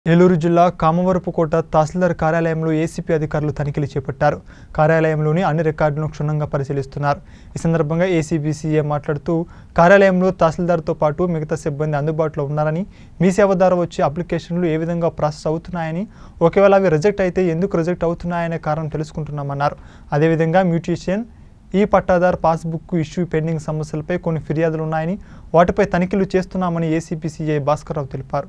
ఏలూరు జిల్లా కామవరపుకోట తహసీల్దార్ కార్యాలయంలో ఏసీపీ అధికారులు తనిఖీలు చేపట్టారు కార్యాలయంలోని అన్ని రికార్డులను క్షుణ్ణంగా పరిశీలిస్తున్నారు ఈ సందర్భంగా ఏసీబీ సీఏ మాట్లాడుతూ కార్యాలయంలో తహసీల్దార్తో పాటు మిగతా సిబ్బంది అందుబాటులో ఉన్నారని మీ సేవ ద్వారా వచ్చే అప్లికేషన్లు ఏ విధంగా ప్రాసెస్ అవుతున్నాయని ఒకవేళ అవి రిజెక్ట్ అయితే ఎందుకు రిజెక్ట్ అవుతున్నాయనే కారణం తెలుసుకుంటున్నామన్నారు అదేవిధంగా మ్యూటీషియన్ ఈ పట్టాదార్ పాస్బుక్ ఇష్యూ పెండింగ్ సమస్యలపై కొన్ని ఫిర్యాదులు ఉన్నాయని వాటిపై తనిఖీలు చేస్తున్నామని ఏసీపీ సీఐ భాస్కర్రావు తెలిపారు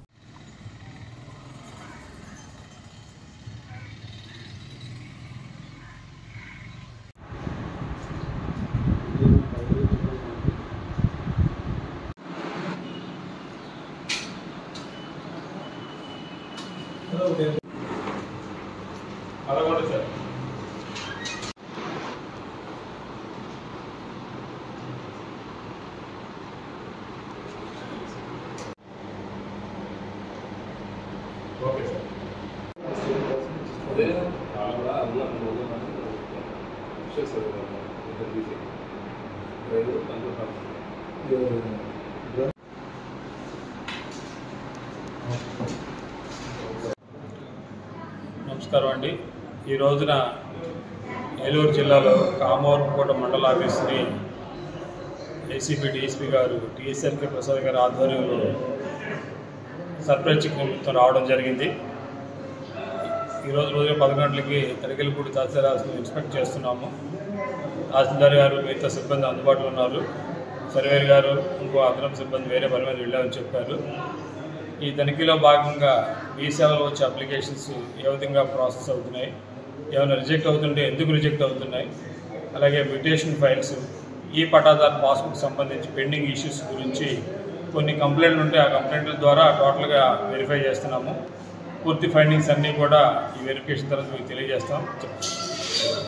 పదకొండు సార్ ఓకే సార్ అదే వాళ్ళు కూడా అన్నారు మూడు మంది వచ్చేసారు ఇద్దరు తీసి డ్రైవర్ పంచుతారు నమస్కారం అండి ఈ రోజున ఏలూరు జిల్లాలో కామవరపుకోట మండల ఆఫీస్ని ఏసీపీ డిఎస్పీ గారు టిఎస్ఆర్కే ప్రసాద్ గారి ఆధ్వర్యంలో సర్ప్రైజ్ చెక్ నిమిత్తం రావడం జరిగింది ఈరోజు రోజు పది గంటలకి తడికెలపూడి తహసీల్దార్ ఆఫీస్ని ఇన్స్పెక్ట్ చేస్తున్నాము తహసీల్దార్ గారు మిగతా సిబ్బంది అందుబాటులో ఉన్నారు సర్వేర్ గారు ఇంకో అదనపు సిబ్బంది వేరే పని మీద వెళ్ళామని చెప్పారు ఈ తనిఖీలో భాగంగా ఈ సేవలో వచ్చే అప్లికేషన్స్ ఏ విధంగా ప్రాసెస్ అవుతున్నాయి ఏమైనా రిజెక్ట్ అవుతుంటే ఎందుకు రిజెక్ట్ అవుతున్నాయి అలాగే మ్యూటేషన్ ఫైల్స్ ఈ పటాదార్ పాస్బుక్ సంబంధించి పెండింగ్ ఇష్యూస్ గురించి కొన్ని కంప్లైంట్లు ఉంటే ఆ కంప్లైంట్ల ద్వారా టోటల్గా వెరిఫై చేస్తున్నాము పూర్తి ఫైండింగ్స్ అన్నీ కూడా ఈ వెరిఫికేషన్ తర్వాత మీకు తెలియజేస్తాం